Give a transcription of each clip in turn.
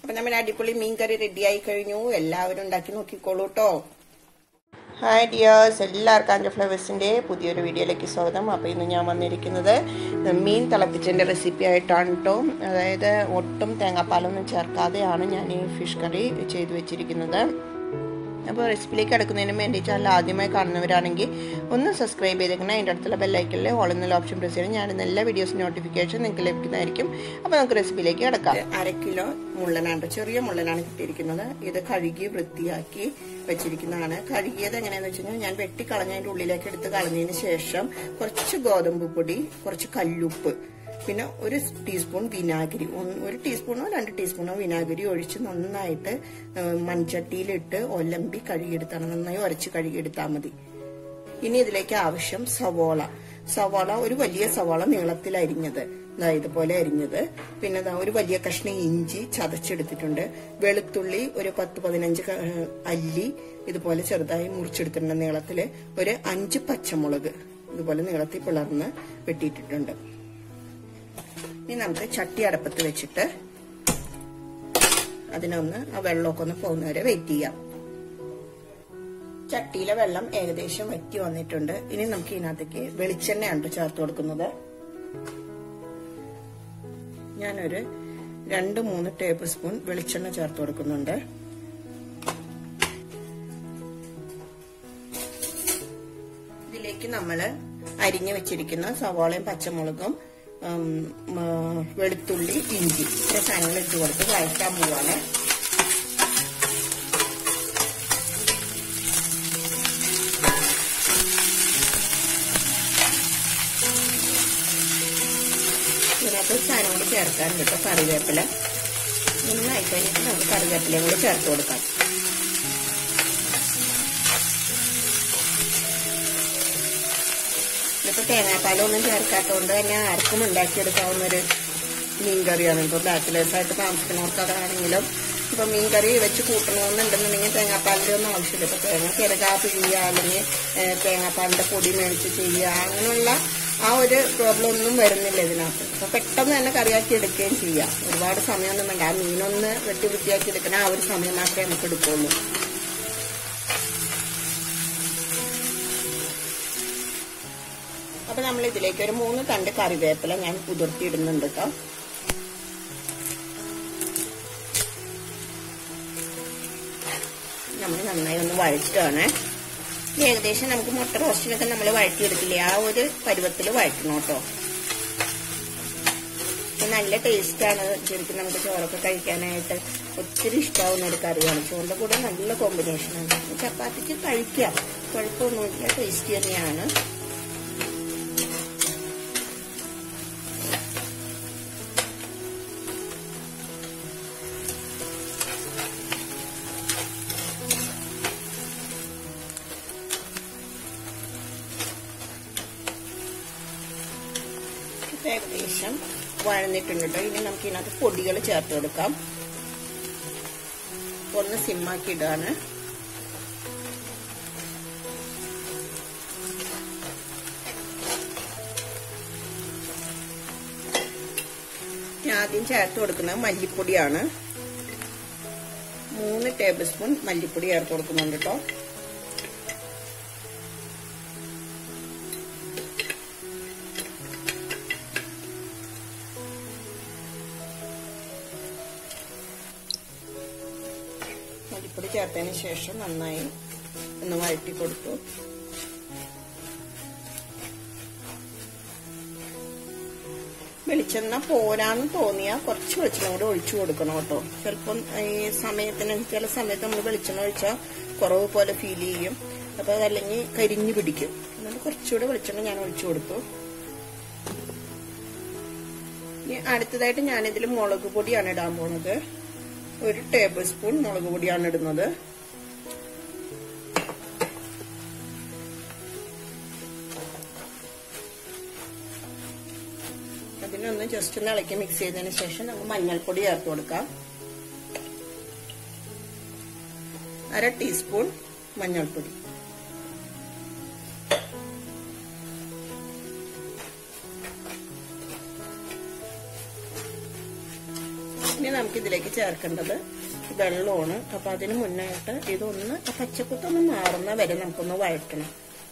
അപ്പൊ നമ്മുടെ അടിപൊളി മീൻ കറി റെഡി ആയി കഴിഞ്ഞു എല്ലാവരും ഉണ്ടാക്കി നോക്കിക്കോളൂ കേട്ടോ ഹായ് ഡിയേഴ്സ് എല്ലാവർക്കും ആൻഡ് ഫ്ലവേഴ്സിൻ്റെ പുതിയൊരു വീഡിയോയിലേക്ക് സ്വാഗതം അപ്പോൾ ഇന്ന് ഞാൻ വന്നിരിക്കുന്നത് മീൻ തിളപ്പിച്ചതിൻ്റെ റെസിപ്പി ആയിട്ടാണ് കേട്ടോ അതായത് ഒട്ടും തേങ്ങാപ്പാലൊന്നും ചേർക്കാതെയാണ് ഞാൻ ഈ ഫിഷ് കറി ചെയ്തു വെച്ചിരിക്കുന്നത് അപ്പോൾ റെസിപ്പിയിലേക്ക് കിടക്കുന്നതിന് വേണ്ടി ചാനൽ ആദ്യമായി കാണുന്നവരാണെങ്കിൽ ഒന്ന് സബ്സ്ക്രൈബ് ചെയ്തേക്കണം അതിൻ്റെ അടുത്തുള്ള ബെല്ലൈക്കനിൽ ഓൾ എന്നുള്ള ഓപ്ഷൻ പ്രസ് ചെയ്യണം ഞാൻ എല്ലാ വീഡിയോസ് നോട്ടിഫിക്കേഷൻ നിങ്ങൾക്ക് ലഭിക്കുന്നതായിരിക്കും അപ്പോൾ നമുക്ക് റെസിപ്പിയിലേക്ക് കിടക്കാം അര കിലോ മുള്ളനാണ് ചെറിയ മുള്ളനാണ് കിട്ടിയിരിക്കുന്നത് ഇത് കഴുകി വൃത്തിയാക്കി വെച്ചിരിക്കുന്നതാണ് കഴുകിയത് എങ്ങനെയാണെന്ന് വെച്ച് കഴിഞ്ഞാൽ ഞാൻ വെട്ടിക്കളഞ്ഞതിൻ്റെ ഉള്ളിലേക്ക് എടുത്ത് കളഞ്ഞതിന് ശേഷം കുറച്ച് ഗോതമ്പ് പൊടി കുറച്ച് കല്ലുപ്പ് പിന്നെ ഒരു ടീസ്പൂൺ വിനാഗിരി ഒരു ടീസ്പൂണോ രണ്ട് ടീസ്പൂണോ വിനാഗിരി ഒഴിച്ച് നന്നായിട്ട് മൺചട്ടിയിലിട്ട് ഒലമ്പി കഴുകിയെടുത്താണ് നന്നായി ഉരച്ച് കഴുകിയെടുത്താൽ മതി ഇനി ഇതിലേക്ക് ആവശ്യം സവോള സവാള ഒരു വലിയ സവാള നീളത്തിൽ അരിഞ്ഞത് ഇതാ ഇതുപോലെ അരിഞ്ഞത് പിന്നെ ഇതാ ഒരു വലിയ കഷ്ണം ഇഞ്ചി ചതച്ചെടുത്തിട്ടുണ്ട് വെളുത്തുള്ളി ഒരു പത്ത് പതിനഞ്ച് അല്ലി ഇതുപോലെ ചെറുതായി മുറിച്ചെടുത്തിട്ടുണ്ട് നീളത്തില് ഒരു അഞ്ച് പച്ചമുളക് ഇതുപോലെ നീളത്തിൽ പിളർന്ന് വെട്ടിയിട്ടിട്ടുണ്ട് ഇനി നമുക്ക് ചട്ടി അടപ്പത്ത് വെച്ചിട്ട് അതിനൊന്ന് ആ വെള്ളമൊക്കെ ഒന്ന് പോകുന്നവരെ വെയിറ്റ് ചെയ്യാം ചട്ടിയിലെ വെള്ളം ഏകദേശം വറ്റി വന്നിട്ടുണ്ട് ഇനി നമുക്ക് ഇതിനകത്തേക്ക് വെളിച്ചെണ്ണയാണ് ചേർത്ത് കൊടുക്കുന്നത് ഞാനൊരു രണ്ട് മൂന്ന് ടേബിൾ സ്പൂൺ വെളിച്ചെണ്ണ ചേർത്ത് കൊടുക്കുന്നുണ്ട് ഇതിലേക്ക് നമ്മൾ അരിഞ്ഞു വെച്ചിരിക്കുന്ന സവാളയും പച്ചമുളകും വെളുത്തുള്ളി ഇഞ്ചി ഇത്ര സാധനങ്ങൾ ഇട്ട് കൊടുത്ത് വഴറ്റാൻ പോവാണ് ഇതിനകത്ത് സാധനം കൂടി ചേർക്കാൻ കിട്ടും കറിവേപ്പില നന്നായി കഴിഞ്ഞിട്ട് നമുക്ക് കറിവേപ്പിലയും കൂടി ചേർത്ത് കൊടുക്കാം ഇതിപ്പോ തേങ്ങാപ്പാലൊന്നും ചേർക്കാത്തതുകൊണ്ട് തന്നെ ആർക്കും ഉണ്ടാക്കിയെടുക്കാവുന്ന ഒരു മീൻ കറിയാണ് ഇപ്പൊ ബാച്ചിലേഴ്സ് ആയിട്ട് താമസിക്കുന്നവർക്കതാണെങ്കിലും ഇപ്പൊ മീൻ കറി വെച്ച് കൂട്ടണമെന്നുണ്ടെന്നുണ്ടെങ്കിൽ തേങ്ങാപ്പാലിന്റെ ഒന്നും ആവശ്യമില്ല ഇപ്പൊ തേങ്ങ കിടകാ പിഴിയുക അല്ലെങ്കിൽ തേങ്ങാപ്പാലിന്റെ പൊടി മേടിച്ച് ചെയ്യുക അങ്ങനെയുള്ള ആ ഒരു പ്രോബ്ലം ഒന്നും വരുന്നില്ല ഇതിനകത്ത് അപ്പൊ പെട്ടെന്ന് തന്നെ കറിയാക്കി എടുക്കുകയും ചെയ്യാം ഒരുപാട് സമയമൊന്നും വേണ്ട ആ മീനൊന്ന് വെട്ടി വൃത്തിയാക്കി എടുക്കണ ആ ഒരു സമയം മാത്രമേ നമുക്ക് എടുക്കുള്ളൂ അപ്പൊ നമ്മൾ ഇതിലേക്ക് ഒരു മൂന്ന് തണ്ട് കറിവേപ്പില ഞാൻ കുതിർത്തിയിടുന്നുണ്ട് കേട്ടോ നമ്മൾ നന്നായി ഒന്ന് വഴറ്റുകയാണ് ഏകദേശം നമുക്ക് മുട്ട റോസ്റ്റിനൊക്കെ നമ്മൾ വഴറ്റിയെടുക്കില്ലേ ആ ഒരു പരുവത്തിൽ വഴറ്റണം കേട്ടോ നല്ല ടേസ്റ്റാണ് ശരിക്കും നമുക്ക് ചോറൊക്കെ കഴിക്കാനായിട്ട് ഒത്തിരി ഇഷ്ടമാവുന്ന ഒരു കറിയാണ് ചോറിന്റെ കൂടെ നല്ല കോമ്പിനേഷനാണ് ചപ്പാത്തിക്ക് കഴിക്കാം കുഴപ്പമൊന്നുമില്ല ടേസ്റ്റി തന്നെയാണ് ഏകദേശം വഴന്നിട്ടുണ്ട് കേട്ടോ ഇനി നമുക്ക് ഇതിനകത്ത് പൊടികൾ ചേർത്ത് കൊടുക്കാം ഒന്ന് സിമ്മാക്കി ഇടാണ് ആദ്യം ചേർത്ത് കൊടുക്കുന്നത് മല്ലിപ്പൊടിയാണ് മൂന്ന് ടേബിൾ സ്പൂൺ മല്ലിപ്പൊടി ചേർത്ത് കൊടുക്കുന്നുണ്ട് കേട്ടോ മല്ലിപ്പൊടി ചേർത്തതിന് ശേഷം നന്നായി ഒന്ന് വഴറ്റി കൊടുത്തു വെളിച്ചെണ്ണ പോരാന്ന് തോന്നിയാൽ കുറച്ച് വെളിച്ചെണ്ണ കൂടെ ഒഴിച്ചു കൊടുക്കണം കേട്ടോ ചിലപ്പം ഈ സമയത്തിന് ചില സമയത്ത് നമ്മൾ വെളിച്ചെണ്ണ ഒഴിച്ചാൽ കുറവ് പോലെ ഫീൽ ചെയ്യും അപ്പൊ അതല്ലെങ്കിൽ കരിഞ്ഞു പിടിക്കും അതുകൊണ്ട് കുറച്ചുകൂടെ വെളിച്ചെണ്ണ ഞാൻ ഒഴിച്ചു കൊടുത്തു ഇനി അടുത്തതായിട്ട് ഞാനിതിൽ മുളക് പൊടിയാണ് ഇടാൻ പോണത് ഒരു ടേബിൾ സ്പൂൺ മുളക് പൊടിയാണ് ഇടുന്നത് അതിനൊന്ന് ജസ്റ്റ് ഒന്ന് ഇളക്കി മിക്സ് ചെയ്തതിന് ശേഷം നമുക്ക് മഞ്ഞൾപ്പൊടി ചേർത്ത് കൊടുക്കാം അര ടീസ്പൂൺ മഞ്ഞൾപ്പൊടി ഇനി നമുക്ക് ഇതിലേക്ക് ചേർക്കേണ്ടത് വെള്ളമാണ് അപ്പൊ അതിന് മുന്നായിട്ട് ഇതൊന്ന് ആ പച്ചക്കുത്തൊന്ന് മാറുന്ന വരെ നമുക്കൊന്ന് വഴറ്റണം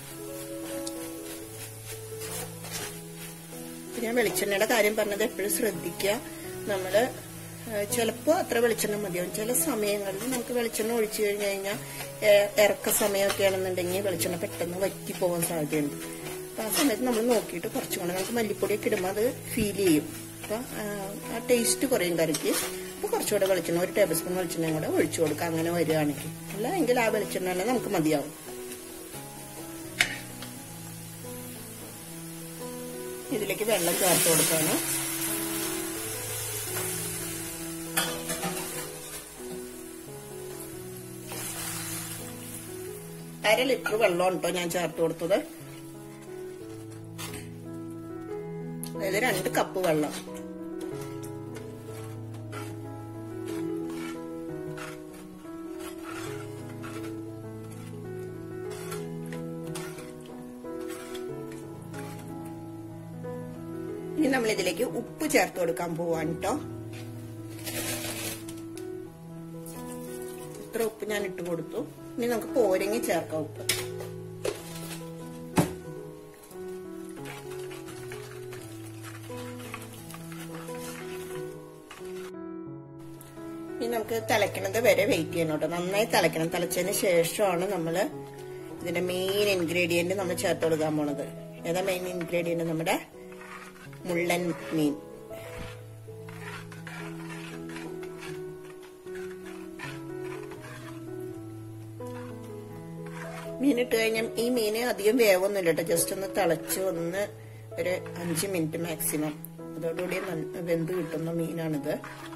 ഇപ്പൊ ഞാൻ വെളിച്ചെണ്ണയുടെ കാര്യം പറഞ്ഞത് എപ്പോഴും ശ്രദ്ധിക്കുക നമ്മള് ചിലപ്പോൾ അത്ര വെളിച്ചെണ്ണ മതിയാവും ചില സമയങ്ങളിൽ നമുക്ക് വെളിച്ചെണ്ണ ഒഴിച്ചു കഴിഞ്ഞു കഴിഞ്ഞാൽ ഇറക്ക സമയമൊക്കെ ആണെന്നുണ്ടെങ്കിൽ വെളിച്ചെണ്ണ പെട്ടെന്ന് വറ്റി പോകാൻ സാധ്യതയുണ്ട് അപ്പൊ ആ സമയത്ത് നമ്മൾ നോക്കിയിട്ട് കുറച്ചും കൂടെ നമുക്ക് മല്ലിപ്പൊടിയൊക്കെ ഇടുമ്പോൾ അത് ഫീൽ ചെയ്യും അപ്പൊ ആ, ആ ടേസ്റ്റ് കുറയും കറിക്ക് അപ്പൊ കുറച്ചുകൂടെ വെളിച്ചെണ്ണ ഒരു ടേബിൾ സ്പൂൺ വെളിച്ചെണ്ണയും കൂടെ ഒഴിച്ചു കൊടുക്കുക അങ്ങനെ വരികയാണെങ്കിൽ അല്ല എങ്കിൽ ആ വെളിച്ചെണ്ണ തന്നെ നമുക്ക് മതിയാവും ഇതിലേക്ക് വെള്ളം ചേർത്ത് കൊടുക്കാണ് അര ലിറ്റർ വെള്ളം കേട്ടോ ഞാൻ ചേർത്ത് കൊടുത്തത് അതായത് രണ്ട് കപ്പ് വെള്ളം ഇനി നമ്മൾ ഇതിലേക്ക് ഉപ്പ് ചേർത്ത് കൊടുക്കാൻ പോവാണ് കേട്ടോ ഇത്ര ഉപ്പ് ഞാൻ ഇട്ട് കൊടുത്തു ഇനി നമുക്ക് പോരങ്ങി ചേർക്കാം ഉപ്പ് ഇനി നമുക്ക് തിളയ്ക്കണത് വരെ വെയിറ്റ് ചെയ്യണം കേട്ടോ നന്നായി തിളയ്ക്കണം തിളച്ചതിന് ശേഷമാണ് നമ്മൾ ഇതിന്റെ മെയിൻ ഇൻഗ്രീഡിയന്റ് നമ്മൾ ചേർത്ത് കൊടുക്കാൻ പോണത് ഏതാ മെയിൻ ഇൻഗ്രീഡിയന്റ് നമ്മുടെ മുള്ളൻ മീൻ മീൻ ഇട്ട് കഴിഞ്ഞാൽ ഈ മീന് അധികം വേവൊന്നുമില്ല കേട്ടോ ജസ്റ്റ് ഒന്ന് തിളച്ച് ഒന്ന് ഒരു അഞ്ച് മിനിറ്റ് മാക്സിമം അതോടുകൂടി നന്ന- വെന്ത് കിട്ടുന്ന മീനാണിത്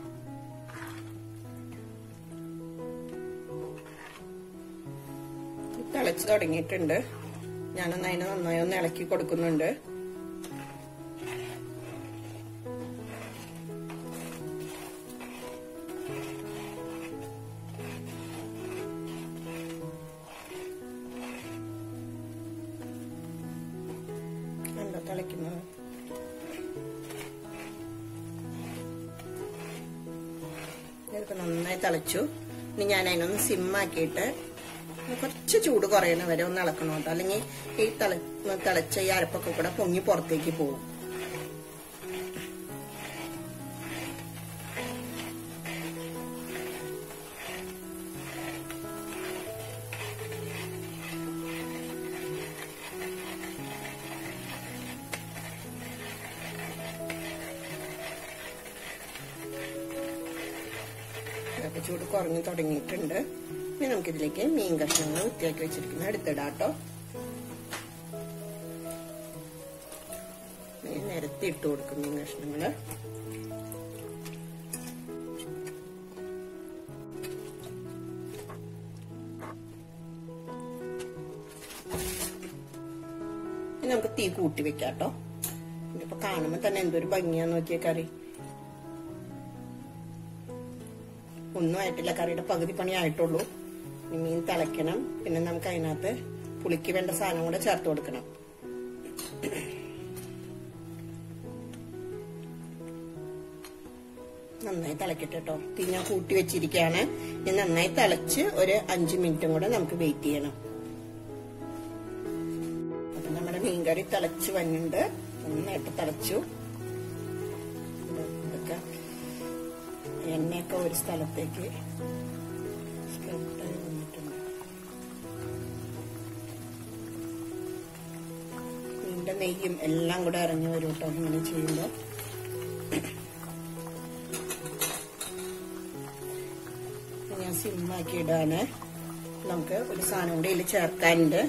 തിളച്ച് തുടങ്ങിയിട്ടുണ്ട് ഞാനൊന്ന് അതിനെ നന്നായി ഒന്ന് ഇളക്കി കൊടുക്കുന്നുണ്ട് എന്താ തിളയ്ക്കുന്നത് ഇതൊക്കെ നന്നായി തിളച്ചു ഇനി ഞാൻ അതിനൊന്ന് സിമ്മാക്കിയിട്ട് കുറച്ച് ചൂട് കുറയണ വരെ ഒന്ന് ഇളക്കണം കേട്ടോ അല്ലെങ്കിൽ ഈ തിള തിളച്ച ഈ അരപ്പൊക്കെ കൂടെ പൊങ്ങി പുറത്തേക്ക് പോകും ഇതൊക്കെ ചൂട് കുറഞ്ഞു തുടങ്ങിയിട്ടുണ്ട് ഇനി നമുക്കിതിലേക്ക് മീൻ കഷ്ണങ്ങൾ വൃത്തിയാക്കി വെച്ചിരിക്കുന്നത് എടുത്തിടാട്ടോ മീൻ നിരത്തി ഇട്ട് കൊടുക്കും മീൻ കഷ്ണങ്ങള് ഇനി നമുക്ക് തീ കൂട്ടി വെക്കാട്ടോ ഇനിയിപ്പൊ കാണുമ്പോ തന്നെ എന്തൊരു ഭംഗിയാന്ന് നോക്കിയ കറി ഒന്നും ആയിട്ടില്ല കറിയുടെ പകുതി പണി ആയിട്ടുള്ളൂ ഇനി മീൻ തിളയ്ക്കണം പിന്നെ നമുക്ക് അതിനകത്ത് പുളിക്ക് വേണ്ട സാധനം കൂടെ ചേർത്ത് കൊടുക്കണം നന്നായി തിളക്കട്ടെ കേട്ടോ തീ ഞാൻ കൂട്ടി വെച്ചിരിക്കുകയാണ് ഇനി നന്നായി തിളച്ച് ഒരു അഞ്ചു മിനിറ്റും കൂടെ നമുക്ക് വെയിറ്റ് ചെയ്യണം അപ്പൊ നമ്മുടെ മീൻകറി തിളച്ച് വന്നിട്ടുണ്ട് നന്നായിട്ട് തിളച്ചു ഇതൊക്കെ എണ്ണയൊക്കെ ഒരു സ്ഥലത്തേക്ക് സ്പ്രെഡായി വന്നിട്ടുണ്ട് മീൻ്റെ നെയ്യും എല്ലാം കൂടെ ഇറങ്ങി വരും കേട്ടോ ഇങ്ങനെ ചെയ്യുമ്പോൾ ഞാൻ സിമ്മാക്കി ഇടാണ് നമുക്ക് ഒരു സാധനം കൂടി ഇതിൽ ചേർക്കാനുണ്ട്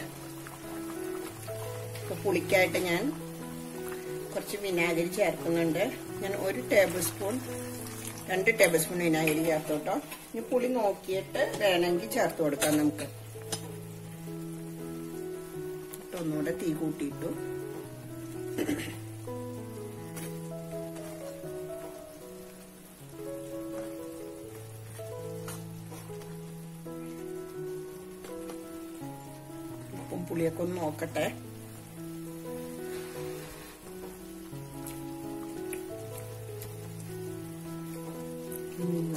ഇപ്പൊ പുളിക്കായിട്ട് ഞാൻ കുറച്ച് വിനാഗിരി ചേർക്കുന്നുണ്ട് ഞാൻ ഒരു ടേബിൾ സ്പൂൺ രണ്ട് ടേബിൾ സ്പൂൺ വിനാഗിരി ചേർത്ത് കേട്ടോ ഇനി പുളി നോക്കിയിട്ട് വേണമെങ്കിൽ ചേർത്ത് കൊടുക്കാം നമുക്ക് എന്നിട്ട് ഒന്നുകൂടെ തീ കൂട്ടിയിട്ടു ഉപ്പും പുളിയൊക്കെ ഒന്ന് നോക്കട്ടെ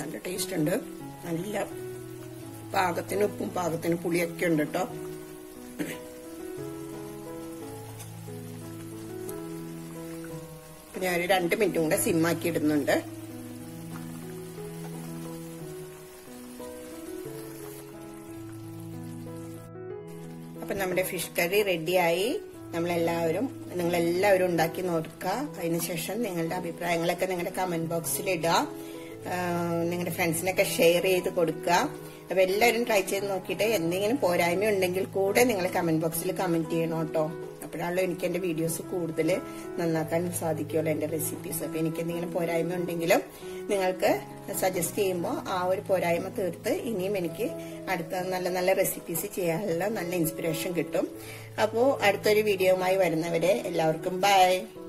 നല്ല ടേസ്റ്റ് ഉണ്ട് നല്ല പാകത്തിന് ഉപ്പും പാകത്തിന് പുളിയൊക്കെ ഉണ്ട് കേട്ടോ അപ്പൊ ഞാൻ ഒരു രണ്ട് മിനിറ്റും കൂടെ സിമ്മാക്കി ഇടുന്നുണ്ട് അപ്പൊ നമ്മുടെ ഫിഷ് കറി റെഡിയായി നമ്മളെല്ലാവരും നിങ്ങളെല്ലാവരും ഉണ്ടാക്കി നോക്കുക അതിനുശേഷം നിങ്ങളുടെ അഭിപ്രായങ്ങളൊക്കെ നിങ്ങളുടെ കമന്റ് ബോക്സിൽ ഇടുക നിങ്ങളുടെ ഫ്രണ്ട്സിനൊക്കെ ഷെയർ ചെയ്ത് കൊടുക്കുക അപ്പൊ എല്ലാവരും ട്രൈ ചെയ്ത് നോക്കിയിട്ട് എന്തെങ്കിലും പോരായ്മ ഉണ്ടെങ്കിൽ കൂടെ നിങ്ങൾ കമന്റ് ബോക്സിൽ കമന്റ് ചെയ്യണം കേട്ടോ അപ്പോഴാണല്ലോ എനിക്ക് എന്റെ വീഡിയോസ് കൂടുതൽ നന്നാക്കാൻ സാധിക്കുമല്ലോ എന്റെ റെസിപ്പീസ് അപ്പൊ എനിക്ക് എന്തെങ്കിലും പോരായ്മ ഉണ്ടെങ്കിലും നിങ്ങൾക്ക് സജസ്റ്റ് ചെയ്യുമ്പോൾ ആ ഒരു പോരായ്മ തീർത്ത് ഇനിയും എനിക്ക് അടുത്ത നല്ല നല്ല റെസിപ്പീസ് ചെയ്യാനുള്ള നല്ല ഇൻസ്പിറേഷൻ കിട്ടും അപ്പോൾ അടുത്തൊരു വീഡിയോയുമായി വരുന്നവരെ എല്ലാവർക്കും ബൈ